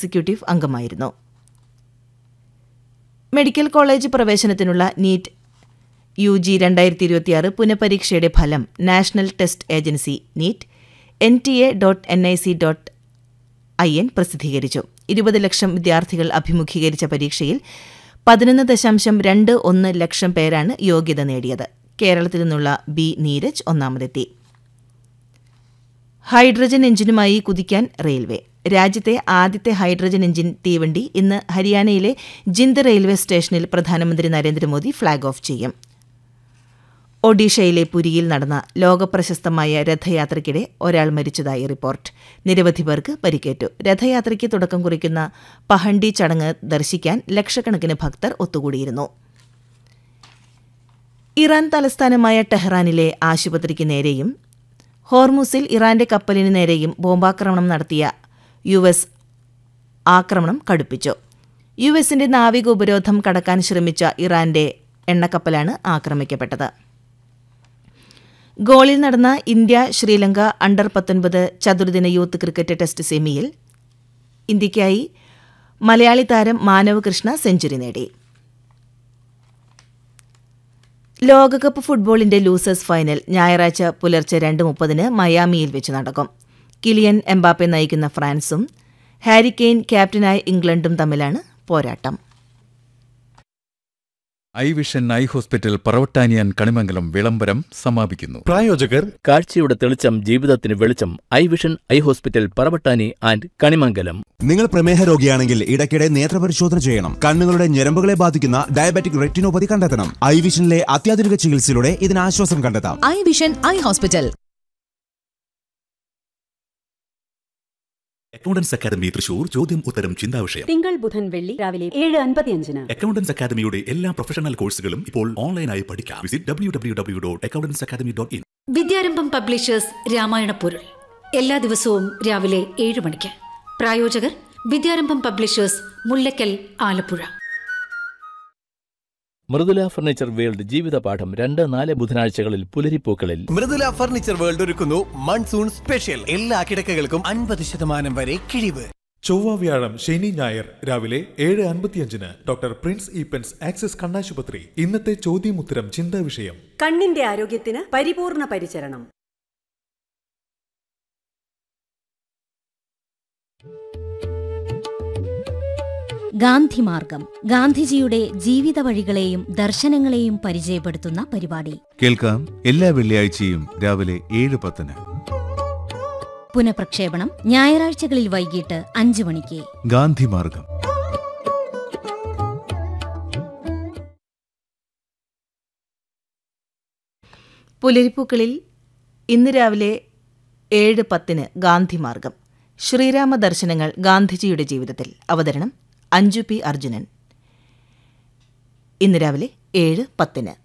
executive അംഗമായിരുന്നു medical college പ്രവേശനത്തിനുള്ള NEET U G രണ്ടായിരത്തി ഇരുപത്തിയാറ് പുനഃപരീക്ഷയുടെ ഫലം national test agency NEET N T A dot N I C dot I N പ്രസിദ്ധീകരിച്ചു ഇരുപത് ലക്ഷം വിദ്യാർത്ഥികൾ അഭിമുഖീകരിച്ച പരീക്ഷയിൽ പതിനൊന്ന് ദശാംശം രണ്ട് ഒന്ന് ലക്ഷം പേരാണ് യോഗ്യത നേടിയത് കേരളത്തിൽ നിന്നുള്ള ബി നീരജ് ഒന്നാമതെത്തി ഹൈഡ്രജൻ എഞ്ചിനുമായി കുതിക്കാൻ റെയിൽവേ രാജ്യത്തെ ആദ്യത്തെ ഹൈഡ്രജൻ എഞ്ചിൻ തീവണ്ടി ഇന്ന് ഹരിയാനയിലെ ജിന്ദ് റെയിൽവേ സ്റ്റേഷനിൽ പ്രധാനമന്ത്രി നരേന്ദ്രമോദി ഫ്ളാഗ് ഓഫ് ചെയ്യും ഒഡീഷയിലെ പുരിയിൽ നടന്ന ലോകപ്രശസ്തമായ രഥയാത്രയ്ക്കിടെ ഒരാൾ മരിച്ചതായി റിപ്പോർട്ട് നിരവധി പേർക്ക് പരിക്കേറ്റു രഥയാത്രയ്ക്ക് തുടക്കം കുറിക്കുന്ന പഹണ്ടി ചടങ്ങ് ദർശിക്കാൻ ലക്ഷക്കണക്കിന് ഭക്തർ ഒത്തുകൂടിയിരുന്നു ഇറാൻ തലസ്ഥാനമായ ടെഹ്റാനിലെ ആശുപത്രിക്ക് നേരെയും ഹോർമുസിൽ ഇറാന്റെ കപ്പലിന് നേരെയും ബോംബാക്രമണം നടത്തിയ യു എസ് ആക്രമണം കടുപ്പിച്ചു യു എസിന്റെ നാവിക ഉപരോധം കടക്കാൻ ശ്രമിച്ച ഇറാന്റെ എണ്ണക്കപ്പലാണ് ആക്രമിക്കപ്പെട്ടത് ഗോളിൽ നടന്ന ഇന്ത്യ ശ്രീലങ്ക അണ്ടർ പത്തൊൻപത് ചതുർദിന യൂത്ത് ക്രിക്കറ്റ് ടെസ്റ്റ് സെമിയിൽ ഇന്ത്യയ്ക്കായി മലയാളി താരം മാനവ് കൃഷ്ണ സെഞ്ചുറി നേടി ലോകകപ്പ് ഫുട്ബോളിന്റെ ലൂസേഴ്സ് ഫൈനൽ ഞായറാഴ്ച പുലർച്ചെ രണ്ട് മുപ്പതിന് മയാമിയിൽ വെച്ച് നടക്കും കിലിയൻ എംബാപ്പെ നയിക്കുന്ന ഫ്രാൻസും ഹാരി കെയ്ൻ ക്യാപ്റ്റനായ ഇംഗ്ലണ്ടും തമ്മിലാണ് പോരാട്ടം ഐ വിഷൻ ഐ ഹോസ്പിറ്റൽ പറവട്ടാനിയാൻ കണിമംഗലം വിളംബരം സമാപിക്കുന്നു പ്രായോജകർ കാഴ്ചയുടെ തെളിച്ചം ജീവിതത്തിന് വെളിച്ചം eye vision eye hospital Paravattani and Kanimangalam നിങ്ങൾ പ്രമേഹ രോഗിയാണെങ്കിൽ ഇടയ്ക്കിടെ നേത്രപരിശോധന ചെയ്യണം കണ്ണുകളുടെ ഞരമ്പുകളെ ബാധിക്കുന്ന ഡയബറ്റിക് റെറ്റിനോപ്പതി കണ്ടെത്തണം ഐ വിഷനിലെ അത്യാധുനിക ചികിത്സയിലൂടെ ഇതിന് ആശ്വാസം കണ്ടെത്താം eye vision eye hospital accountants academy Thrissur ചോദ്യം ഉത്തരം ചിന്താവിഷയം തിങ്കൾ ബുധൻ വെള്ളി രാവിലെ ഏഴ് അൻപത്തിയഞ്ചിന് അക്കൗണ്ടൻസ് അക്കാദമിയുടെ എല്ലാ പ്രൊഫഷണൽ കോഴ്സുകളും ഇപ്പോൾ ഓൺലൈനായി പഠിക്കാം visit W W W dot accountants academy dot in Vidyarambham publishers Ramayana പൊരുൾ എല്ലാ ദിവസവും രാവിലെ ഏഴ് മണിക്ക് പ്രായോജകർ Vidyarambham publishers Mullakkal Alappuzha Mridula furniture world ജീവിതപാഠം രണ്ട് നാല് ബുധനാഴ്ചകളിൽ പുലരിപ്പൂക്കളിൽ മൃദുല ഫർണിച്ചർ വേൾഡ് ഒരുക്കുന്നു മൺസൂൺ സ്പെഷ്യൽ എല്ലാ കിടക്കകൾക്കും അൻപത് ശതമാനം വരെ കിഴിവ് ചൊവ്വ വ്യാഴം ശനി ഞായർ രാവിലെ ഏഴ് അൻപത്തിയഞ്ചിന് ഡോക്ടർ പ്രിൻസ് ഈപ്പൻസ് ആക്സിസ് കണ്ണാശുപത്രി ഇന്നത്തെ ചോദ്യമുത്തരം ചിന്താ വിഷയം കണ്ണിന്റെ ആരോഗ്യത്തിന് പരിപൂർണ പരിചരണം ഗാന്ധിമാർഗം ഗാന്ധിജിയുടെ ജീവിത വഴികളെയും ദർശനങ്ങളെയും പരിചയപ്പെടുത്തുന്ന പരിപാടി കേൾക്കാം എല്ലാ വെള്ളിയാഴ്ചയും രാവിലെ ഏഴ് പത്തിന് പുനഃപ്രക്ഷേപണം ഞായറാഴ്ചകളിൽ വൈകിട്ട് അഞ്ചു മണിക്ക് ഗാന്ധിമാർഗം പുലരിപ്പൂക്കളിൽ ഇന്ന് രാവിലെ ഏഴ് പത്തിന് ഗാന്ധിമാർഗം ശ്രീരാമ ദർശനങ്ങൾ ഗാന്ധിജിയുടെ ജീവിതത്തിൽ അവതരണം അഞ്ജു പി അർജുനൻ ഇന്ന് രാവിലെ ഏഴ് പത്തിന്